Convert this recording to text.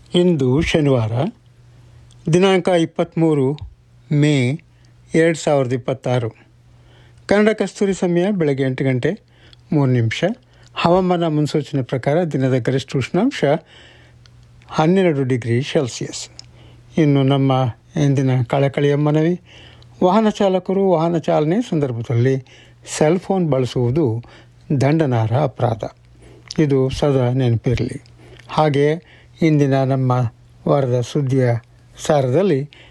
ಇಂದು ಶನಿವಾರ ದಿನಾಂಕ ಇಪ್ಪತ್ತ್ಮೂರು ಮೇ ಎರಡು ಸಾವಿರದ ಇಪ್ಪತ್ತಾರು ಕನ್ನಡ ಕಸ್ತೂರಿ ಸಮಯ ಬೆಳಗ್ಗೆ ಎಂಟು ಗಂಟೆ ಮೂರು ನಿಮಿಷ ಹವಾಮಾನ ಮುನ್ಸೂಚನೆ ಪ್ರಕಾರ ದಿನದ ಗರಿಷ್ಠ ಉಷ್ಣಾಂಶ ಹನ್ನೆರಡು ಡಿಗ್ರಿ ಸೆಲ್ಸಿಯಸ್ ಇನ್ನು ನಮ್ಮ ಇಂದಿನ ಕಳಕಳಿಯ ಮನವಿ ವಾಹನ ಚಾಲಕರು ವಾಹನ ಚಾಲನೆ ಸಂದರ್ಭದಲ್ಲಿ ಸೆಲ್ ಫೋನ್ ಬಳಸುವುದು ದಂಡನಾರ್ಹ ಅಪರಾಧ ಇದು ಸದಾ ನೆನಪಿರಲಿ ಹಾಗೆ ಇಂದಿನ ನಮ್ಮ ವಾರದ ಸುದ್ದಿಯ ಸಾರದಲ್ಲಿ